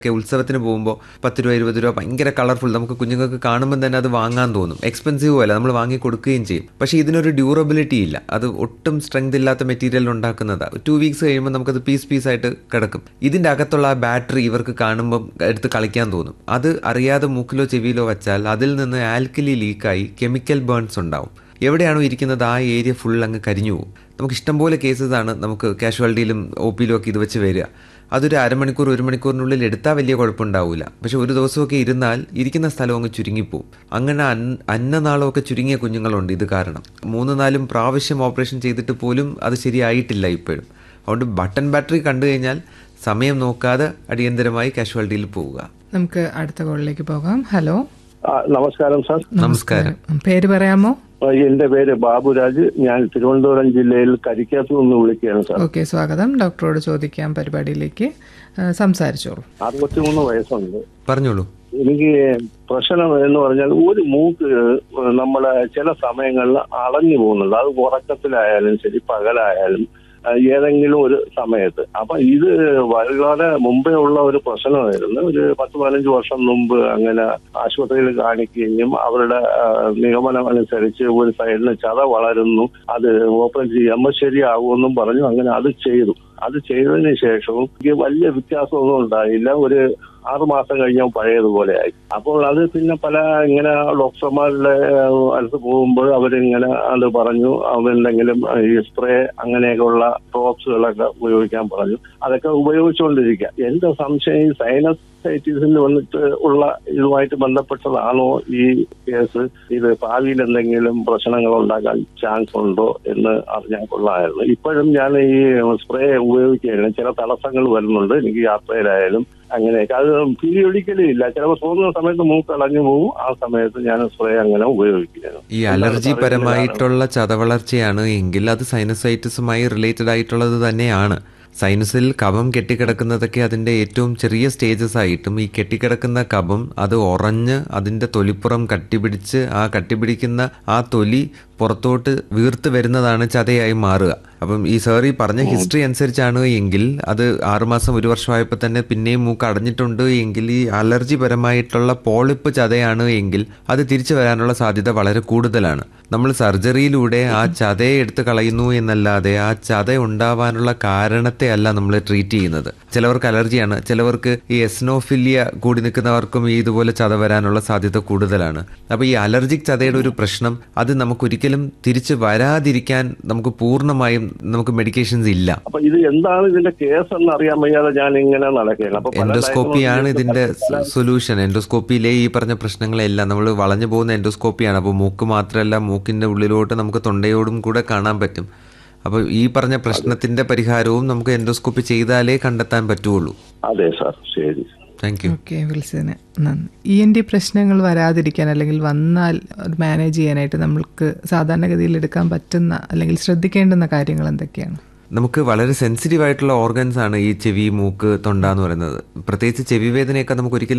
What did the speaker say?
ഒക്കെ ഉത്സവത്തിന് പോകുമ്പോൾ പത്ത് രൂപ ഇരുപത് രൂപ ഭയങ്കര കളർഫുൾ നമുക്ക് കുഞ്ഞുങ്ങൾക്ക് കാണുമ്പോൾ തന്നെ അത് വാങ്ങാൻ തോന്നും എക്സ്പെൻസീവ് അല്ല നമ്മൾ വാങ്ങി കൊടുക്കുകയും ചെയ്യും പക്ഷേ ഇതിനൊരു ഡ്യൂറബിലിറ്റി ഇല്ല അത് ഒട്ടും സ്ട്രെങ്ത് ഇല്ലാത്ത മെറ്റീരിയൽ ഉണ്ടാക്കുന്നതാണ് ടു വീക്സ് കഴിയുമ്പോൾ നമുക്കത് പീസ് പീസായിട്ട് കിടക്കും ഇതിൻ്റെ അകത്തുള്ള ആ ബാറ്ററി ഇവർക്ക് കാണുമ്പോൾ എടുത്ത് കളിക്കാൻ തോന്നും അത് അറിയാതെ മൂക്കിലോ ചെവിയിലോ വെച്ചാൽ അതിൽ നിന്ന് ആൽക്കലി ലീക്കായി കെമിക്കൽ ബേൺസ് ഉണ്ടാവും എവിടെയാണോ ഇരിക്കുന്നത് ആ ഏരിയ ഫുൾ അങ്ങ് കരിഞ്ഞു പോകും നമുക്ക് ഇഷ്ടംപോലെ കേസസ് ആണ് നമുക്ക് കാഷ്വാലിറ്റിയിലും ഒ പിയിലും ഒക്കെ ഇത് വെച്ച് വരിക അതൊരു അരമണിക്കൂർ ഒരു മണിക്കൂറിനുള്ളിൽ എടുത്താൽ വലിയ കുഴപ്പമുണ്ടാവില്ല പക്ഷെ ഒരു ദിവസമൊക്കെ ഇരുന്നാൽ ഇരിക്കുന്ന സ്ഥലം അങ്ങ് ചുരുങ്ങിപ്പോവും അങ്ങനെ അൻ അന്നനാളമൊക്കെ ചുരുങ്ങിയ കുഞ്ഞുങ്ങളുണ്ട് ഇത് കാരണം മൂന്ന് നാലും പ്രാവശ്യം ഓപ്പറേഷൻ ചെയ്തിട്ട് പോലും അത് ശരിയായിട്ടില്ല ഇപ്പോഴും അതുകൊണ്ട് ബട്ടൺ ബാറ്ററി കണ്ടു കഴിഞ്ഞാൽ സമയം നോക്കാതെ അടിയന്തരമായി കാഷ്വാലിറ്റിയിൽ പോവുക നമുക്ക് അടുത്ത കോളിലേക്ക് പോകാം ഹലോ ആ, നമസ്കാരം സാർ നമസ്കാരം പേര് പറയാമോ ആ, എന്റെ പേര് ബാബുരാജ് ഞാൻ തിരുവനന്തപുരം ജില്ലയിൽ കരിക്കത്ത് നിന്ന് വിളിക്കുകയാണ് സാർ ഓക്കെ സ്വാഗതം ഡോക്ടറോട് ചോദിക്കാം പരിപാടിയിലേക്ക് ആ, സംസാരിച്ചോളൂ അറുപത്തിമൂന്ന് വയസ്സുണ്ട് പറഞ്ഞോളൂ എനിക്ക് പ്രശ്നം എന്ന് പറഞ്ഞാൽ ഒരു മൂക്ക് നമ്മളെ ചില സമയങ്ങളിൽ അടഞ്ഞു പോകുന്നുണ്ട് അത് ഉറക്കത്തിലായാലും ശരി പകലായാലും ആ, ഏതെങ്കിലും ഒരു സമയത്ത് അപ്പൊ ഇത് വളരെ മുമ്പേ ഉള്ള ഒരു പ്രശ്നമായിരുന്നു ഒരു പത്ത് പതിനഞ്ച് വർഷം മുമ്പ് അങ്ങനെ ആശുപത്രിയിൽ കാണിക്കുകയും അവരുടെ ആ, നിഗമനം അനുസരിച്ച് ഒരു സൈഡിന് ചത വളരുന്നു അത് ഓപ്പൺ ചെയ്യുമ്പോൾ ശരിയാകുമെന്നും പറഞ്ഞു അങ്ങനെ അത് ചെയ്തു അത് ചെയ്തതിന് ശേഷവും എനിക്ക് വലിയ വ്യത്യാസമൊന്നും ഉണ്ടായില്ല ഒരു ആറു മാസം കഴിഞ്ഞാൽ പഴയതുപോലെ ആയി അപ്പോൾ അത് പിന്നെ പല ഇങ്ങനെ ഡോക്ടർമാരുടെ ഏഹ്, അടുത്ത് പോകുമ്പോൾ അവരിങ്ങനെ അത് പറഞ്ഞു അവരെന്തെങ്കിലും ഈ സ്പ്രേ അങ്ങനെയൊക്കെയുള്ള ഡ്രോപ്സുകളൊക്കെ ഉപയോഗിക്കാൻ പറഞ്ഞു അതൊക്കെ ഉപയോഗിച്ചുകൊണ്ടിരിക്കുക എന്റെ സംശയം ഈ സൈനസൈറ്റിസിന് വന്നിട്ട് ഉള്ള ഇതുമായിട്ട് ബന്ധപ്പെട്ടതാണോ ഈ കേസ് ഇത് ഭാവിയിൽ എന്തെങ്കിലും പ്രശ്നങ്ങൾ ഉണ്ടാക്കാൻ ചാൻസ് ഉണ്ടോ എന്ന് അറിഞ്ഞാൽ കൊള്ളാമായിരുന്നു ഇപ്പോഴും ഞാൻ ഈ സ്പ്രേ ഉപയോഗിക്കുകയാണ് ചില തടസ്സങ്ങൾ വരുന്നുണ്ട് എനിക്ക് യാത്രയിലായാലും അങ്ങനെയൊക്കെ അത് പീരിയോഡിക്കലി ഇല്ല ചിലപ്പോൾ തോന്നുന്ന സമയത്ത് മൂക്ക് അടഞ്ഞു പോകും ആ സമയത്ത് ഞാൻ സ്പ്രേ അങ്ങനെ ഉപയോഗിക്കുകയാണ് ഈ അലർജി പരമായിട്ടുള്ള ചതവളർച്ചയാണ് എങ്കിൽ അത് സൈനസൈറ്റിസുമായി റിലേറ്റഡ് ആയിട്ടുള്ളത് തന്നെയാണ് സൈനസിൽ കഫം കെട്ടിക്കിടക്കുന്നതൊക്കെ അതിൻ്റെ ഏറ്റവും ചെറിയ സ്റ്റേജസ് ആയിട്ടും ഈ കെട്ടിക്കിടക്കുന്ന കഫം അത് ഉറഞ്ഞ് അതിൻ്റെ തൊലിപ്പുറം കട്ടിപിടിച്ച് ആ കട്ടിപിടിക്കുന്ന ആ തൊലി പുറത്തോട്ട് വീർത്ത് വരുന്നതാണ് ചതയായി മാറുക അപ്പം ഈ സാർ ഈ പറഞ്ഞ ഹിസ്റ്ററി അനുസരിച്ചാണ് എങ്കിൽ അത് ആറുമാസം ഒരു വർഷമായപ്പോൾ തന്നെ പിന്നെയും മൂക്ക് അടഞ്ഞിട്ടുണ്ട് എങ്കിൽ ഈ അലർജി പരമായിട്ടുള്ള പോളിപ്പ് ചതയാണ് എങ്കിൽ അത് തിരിച്ചു വരാനുള്ള സാധ്യത വളരെ കൂടുതലാണ് നമ്മൾ സർജറിയിലൂടെ ആ ചതയെ എടുത്ത് കളയുന്നു എന്നല്ലാതെ ആ ചത ഉണ്ടാവാനുള്ള കാരണത്തെ അല്ല നമ്മൾ ട്രീറ്റ് ചെയ്യുന്നത് ചിലവർക്ക് അലർജിയാണ് ചിലവർക്ക് ഈ എസ്നോഫിലിയ കൂടി നിൽക്കുന്നവർക്കും ഈ ഇതുപോലെ ചത വരാനുള്ള സാധ്യത കൂടുതലാണ് അപ്പോൾ ഈ അലർജിക് ചതയുടെ ഒരു പ്രശ്നം അത് നമുക്കൊരിക്കലും തിരിച്ച് വരാതിരിക്കാൻ നമുക്ക് പൂർണ്ണമായും നമുക്ക് മെഡിക്കേഷൻസ് ഇല്ല അപ്പൊ ഇത് എന്താണ് ഇതിന്റെ കേസ് എന്ന് അറിയാൻ വയ്യാതെ ഞാൻ ഇങ്ങനെ നടക്കുകയാണ് അപ്പൊ പല എൻഡോസ്കോപ്പിയാണ് diagnosis ഇതിന്റെ പല- സൊല്യൂഷൻ എൻഡോസ്കോപ്പിയിലെ ഈ പറഞ്ഞ പ്രശ്നങ്ങളെല്ലാം നമ്മൾ വളഞ്ഞു പോകുന്ന എൻഡോസ്കോപ്പിയാണ് അപ്പോൾ മൂക്ക് മാത്രമല്ല മൂക്കിന്റെ ഉള്ളിലോട്ട് നമുക്ക് തൊണ്ടയോടും കൂടെ കാണാൻ പറ്റും അപ്പോൾ ഈ പറഞ്ഞ പ്രശ്നത്തിന്റെ പരിഹാരവും നമുക്ക് എൻഡോസ്കോപ്പി ചെയ്താലേ കണ്ടെത്താൻ പറ്റുള്ളൂ അതെ സാർ ശരി താങ്ക് യു ഓക്കെ വിളിച്ചതിന് നന്ദി ഇ എൻ ഡി പ്രശ്നങ്ങൾ വരാതിരിക്കാൻ അല്ലെങ്കിൽ വന്നാൽ അത് മാനേജ് ചെയ്യാനായിട്ട് നമ്മൾക്ക് സാധാരണഗതിയിൽ എടുക്കാൻ പറ്റുന്ന അല്ലെങ്കിൽ ശ്രദ്ധിക്കേണ്ടുന്ന കാര്യങ്ങൾ എന്തൊക്കെയാണ് നമുക്ക് വളരെ സെൻസിറ്റീവ് ആയിട്ടുള്ള ഓർഗൻസ് ആണ് ഈ ചെവി മൂക്ക് തൊണ്ട എന്ന് പറയുന്നത് പ്രത്യേകിച്ച് ചെവി വേദനയൊക്കെ നമുക്ക് ഒരിക്കലും